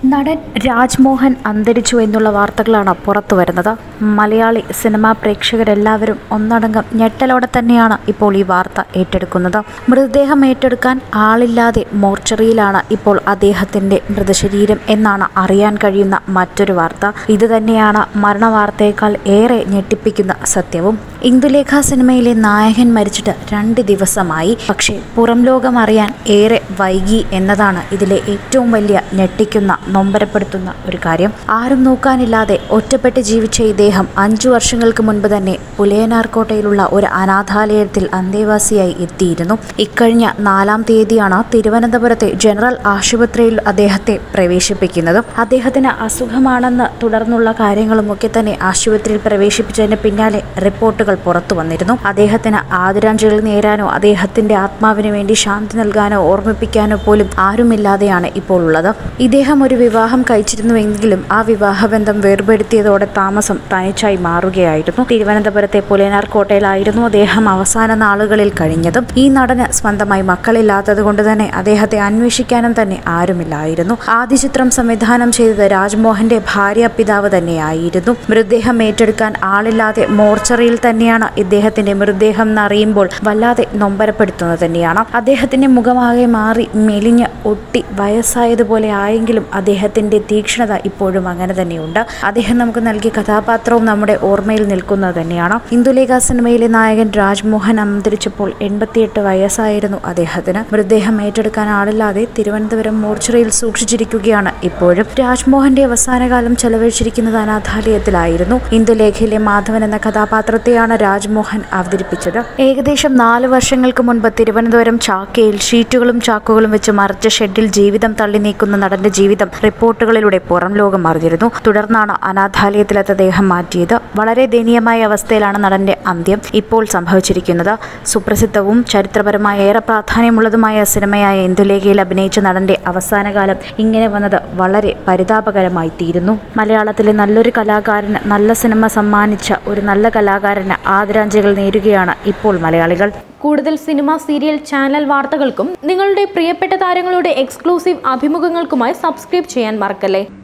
നടൻ രാജ്മോഹൻ അന്തരിച്ചു എന്നുള്ള വാർത്തകളാണ് പുറത്തു വരുന്നത് മലയാളി സിനിമാ പ്രേക്ഷകരെല്ലാവരും ഒന്നടങ്കം ഞെട്ടലോടെ തന്നെയാണ് ഇപ്പോൾ ഈ വാർത്ത ഏറ്റെടുക്കുന്നത് മൃതദേഹം ഏറ്റെടുക്കാൻ ആളില്ലാതെ മോർച്ചറിയിലാണ് ഇപ്പോൾ അദ്ദേഹത്തിൻ്റെ മൃതശരീരം എന്നാണ് അറിയാൻ കഴിയുന്ന മറ്റൊരു വാർത്ത ഇത് തന്നെയാണ് മരണവാർത്തയേക്കാൾ ഏറെ ഞെട്ടിപ്പിക്കുന്ന സത്യവും ഇന്ദുലേഖ സിനിമയിലെ നായകൻ മരിച്ചിട്ട് രണ്ട് ദിവസമായി പക്ഷേ പുറം ലോകം അറിയാൻ ഏറെ വൈകി എന്നതാണ് ഇതിലെ ഏറ്റവും വലിയ ഞെട്ടിക്കുന്ന നൊമ്പരപ്പെടുത്തുന്ന ഒരു കാര്യം ആരും നോക്കാനില്ലാതെ ഒറ്റപ്പെട്ട് ജീവിച്ച ഇദ്ദേഹം അഞ്ചു വർഷങ്ങൾക്ക് മുൻപ് തന്നെ പുലയനാർകോട്ടയിലുള്ള ഒരു അനാഥാലയത്തിൽ അന്തേവാസിയായി എത്തിയിരുന്നു ഇക്കഴിഞ്ഞ നാലാം തീയതിയാണ് തിരുവനന്തപുരത്തെ ജനറൽ ആശുപത്രിയിൽ അദ്ദേഹത്തെ പ്രവേശിപ്പിക്കുന്നത് അദ്ദേഹത്തിന് അസുഖമാണെന്ന് തുടർന്നുള്ള കാര്യങ്ങളുമൊക്കെ തന്നെ ആശുപത്രിയിൽ പ്രവേശിപ്പിച്ചതിന് പിന്നാലെ റിപ്പോർട്ടുകൾ പുറത്തു വന്നിരുന്നു അദ്ദേഹത്തിന് ആദരാഞ്ജലി നേരാനോ അദ്ദേഹത്തിന്റെ ആത്മാവിന് വേണ്ടി ശാന്തി നൽകാനോ ഓർമ്മിപ്പിക്കാനോ പോലും ആരുമില്ലാതെയാണ് ഇപ്പോൾ ഉള്ളത് ഇദ്ദേഹം ഒരു വിവാഹം കഴിച്ചിരുന്നുവെങ്കിലും ആ വിവാഹബന്ധം വേർപെടുത്തിയതോടെ താമസം തനിച്ചായി മാറുകയായിരുന്നു തിരുവനന്തപുരത്തെ പുലയനാർ കോട്ടയിലായിരുന്നു അദ്ദേഹം അവസാന നാളുകളിൽ കഴിഞ്ഞതും ഈ നടന് സ്വന്തമായി മക്കളില്ലാത്തത് കൊണ്ട് തന്നെ അദ്ദേഹത്തെ അന്വേഷിക്കാനും തന്നെ ആരുമില്ലായിരുന്നു ആദ്യ ചിത്രം സംവിധാനം ചെയ്തത് രാജ്മോഹന്റെ ഭാര്യ പിതാവ് തന്നെയായിരുന്നു മൃതദേഹം ഏറ്റെടുക്കാൻ ആളില്ലാതെ മോർച്ചറിയിൽ തന്നെയാണ് ഇദ്ദേഹത്തിന്റെ മൃതദേഹം എന്നറിയുമ്പോൾ വല്ലാതെ നൊമ്പരപ്പെടുത്തുന്നത് തന്നെയാണ് അദ്ദേഹത്തിന്റെ മുഖമാകെ മാറി മെലിഞ്ഞ് ഒട്ടി വയസ്സായതുപോലെ ആയെങ്കിലും അദ്ദേഹത്തിന്റെ തീക്ഷ്ണത ഇപ്പോഴും അങ്ങനെ തന്നെയുണ്ട് അദ്ദേഹം നമുക്ക് നൽകിയ കഥാപാത്രവും നമ്മുടെ ഓർമ്മയിൽ നിൽക്കുന്നത് തന്നെയാണ് ഇന്ദുലേഖ സിനിമയിലെ നായകൻ രാജ്മോഹൻ അന്തരിച്ചപ്പോൾ എൺപത്തിയെട്ട് വയസ്സായിരുന്നു അദ്ദേഹത്തിന് മൃതദേഹം ഏറ്റെടുക്കാൻ ആളില്ലാതെ തിരുവനന്തപുരം മോർച്ചറിയിൽ സൂക്ഷിച്ചിരിക്കുകയാണ് ഇപ്പോഴും രാജ്മോഹന്റെ അവസാനകാലം ചെലവഴിച്ചിരിക്കുന്നത് അനാഥാലയത്തിലായിരുന്നു ഇന്ദുലേഖയിലെ മാധവൻ എന്ന കഥാപാത്രത്തെയാണ് രാജ്മോഹൻ അവതരിപ്പിച്ചത് ഏകദേശം നാല് വർഷങ്ങൾക്ക് മുൻപ് തിരുവനന്തപുരം ചാക്കയിൽ ഷീറ്റുകളും ചാക്കുകളും വെച്ച് മറിച്ച ഷെഡിൽ ജീവിതം തള്ളി നീക്കുന്ന നടന്റെ ജീവിതം റിപ്പോർട്ടുകളിലൂടെ പുറം ലോകം അറിഞ്ഞിരുന്നു തുടർന്നാണ് അനാഥാലയത്തിലെത്ത ദേഹം മാറ്റിയത് വളരെ ദയനീയമായ അവസ്ഥയിലാണ് നടന്റെ അന്ത്യം ഇപ്പോൾ സംഭവിച്ചിരിക്കുന്നത് സുപ്രസിദ്ധവും ചരിത്രപരമായ ഏറെ പ്രാധാന്യമുള്ളതുമായ സിനിമയായ ഇന്ദുലേഖയിൽ അഭിനയിച്ച നടന്റെ അവസാനകാലം ഇങ്ങനെ വന്നത് വളരെ പരിതാപകരമായി തീരുന്നു മലയാളത്തിലെ നല്ലൊരു കലാകാരന് നല്ല സിനിമ സമ്മാനിച്ച ഒരു നല്ല കലാകാരന് ആദരാഞ്ജലികൾ നേരുകയാണ് ഇപ്പോൾ മലയാളികൾ കൂടുതൽ സിനിമ സീരിയൽ ചാനൽ വാർത്തകൾക്കും നിങ്ങളുടെ പ്രിയപ്പെട്ട താരങ്ങളുടെ എക്സ്ക്ലൂസീവ് അഭിമുഖങ്ങൾക്കുമായി സബ്സ്ക്രൈബ് ചെയ്യാൻ മറക്കല്ലേ